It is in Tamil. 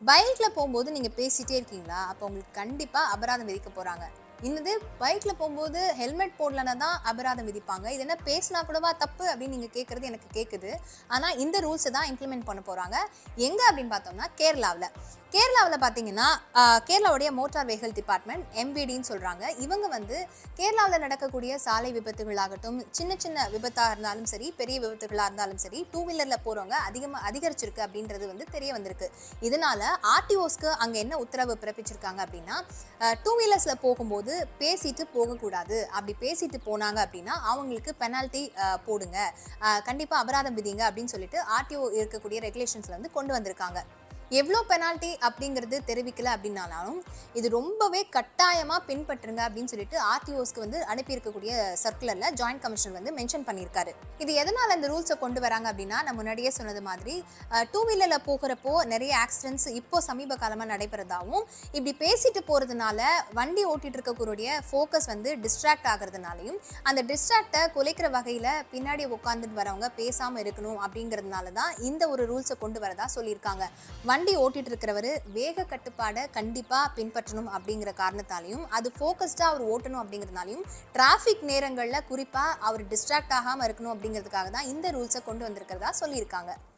பைக்கில் போகும்போது நீங்கள் பேசிகிட்டே இருக்கீங்களா அப்போ உங்களுக்கு கண்டிப்பாக அபராதம் விதிக்க போகிறாங்க இன்னது பைக்கில் போகும்போது ஹெல்மெட் போடலன்னா தான் அபராதம் விதிப்பாங்க இது என்ன பேசினா கூடவா தப்பு அப்படின்னு நீங்கள் கேட்குறது எனக்கு கேட்குது ஆனால் இந்த ரூல்ஸை தான் இம்ப்ளிமெண்ட் பண்ண போகிறாங்க எங்கே அப்படின்னு பார்த்தோம்னா கேரளாவில் கேரளாவில் பார்த்தீங்கன்னா ஆஹ், கேரளாவுடைய மோட்டார் வெஹிக்கல் டிபார்ட்மெண்ட் எம்பிடின்னு சொல்கிறாங்க இவங்க வந்து கேரளாவில் நடக்கக்கூடிய சாலை விபத்துகளாகட்டும் சின்ன சின்ன விபத்தாக இருந்தாலும் சரி பெரிய விபத்துகளாக இருந்தாலும் சரி டூ வீலரில் போகிறவங்க அதிகமாக அதிகரிச்சிருக்கு அப்படின்றது வந்து தெரிய வந்திருக்கு இதனால ஆர்டிஓஸ்க்கு அங்கே என்ன உத்தரவு பிறப்பிச்சிருக்காங்க அப்படின்னா டூ வீலர்ஸில் போகும்போது பேசிட்டு போகக்கூடாது அப்படி பேசிட்டு போனாங்க அப்படின்னா அவங்களுக்கு பெனால்ட்டி போடுங்க கண்டிப்பாக அபராதம் விதிங்க அப்படின்னு சொல்லிட்டு ஆர்டிஓ இருக்கக்கூடிய ரெகுலேஷன்ஸில் வந்து கொண்டு வந்திருக்காங்க எவ்வளோ பெனால்ட்டி அப்படிங்கிறது தெரிவிக்கல அப்படின்னாலும் இது ரொம்பவே கட்டாயமாக பின்பற்றுங்க அப்படின்னு சொல்லிட்டு ஆர்டிஓஸ்க்கு வந்து அனுப்பியிருக்கக்கூடிய சர்க்குலரில் ஜாயின்ட் கமிஷனர் வந்து மென்ஷன் பண்ணியிருக்காரு இது எதனால் இந்த ரூல்ஸை கொண்டு வராங்க அப்படின்னா நான் முன்னாடியே சொன்னது மாதிரி டூ வீலரில் போகிறப்போ நிறைய ஆக்சிடென்ட்ஸ் இப்போ சமீப காலமாக நடைபெறதாகவும் இப்படி பேசிட்டு போகிறதுனால வண்டி ஓட்டிட்டு இருக்கக்கூடிய ஃபோக்கஸ் வந்து டிஸ்ட்ராக்ட் ஆகிறதுனாலையும் அந்த டிஸ்ட்ராக்டை குலைக்கிற வகையில் பின்னாடி உட்காந்துட்டு வரவங்க பேசாமல் இருக்கணும் அப்படிங்கிறதுனால தான் இந்த ஒரு ரூல்ஸை கொண்டு வரதா சொல்லியிருக்காங்க வண்டி ஓட்டிட்டு இருக்கிறவர் வேக கட்டுப்பாடை கண்டிப்பாக பின்பற்றணும் அப்படிங்கிற காரணத்தாலையும் அது ஃபோக்கஸ்டாக அவர் ஓட்டணும் அப்படிங்கிறதுனாலையும் டிராஃபிக் நேரங்களில் குறிப்பாக அவர் டிஸ்ட்ராக்ட் ஆகாமல் இருக்கணும் அப்படிங்கிறதுக்காக தான் இந்த ரூல்ஸை கொண்டு வந்திருக்கிறதா சொல்லியிருக்காங்க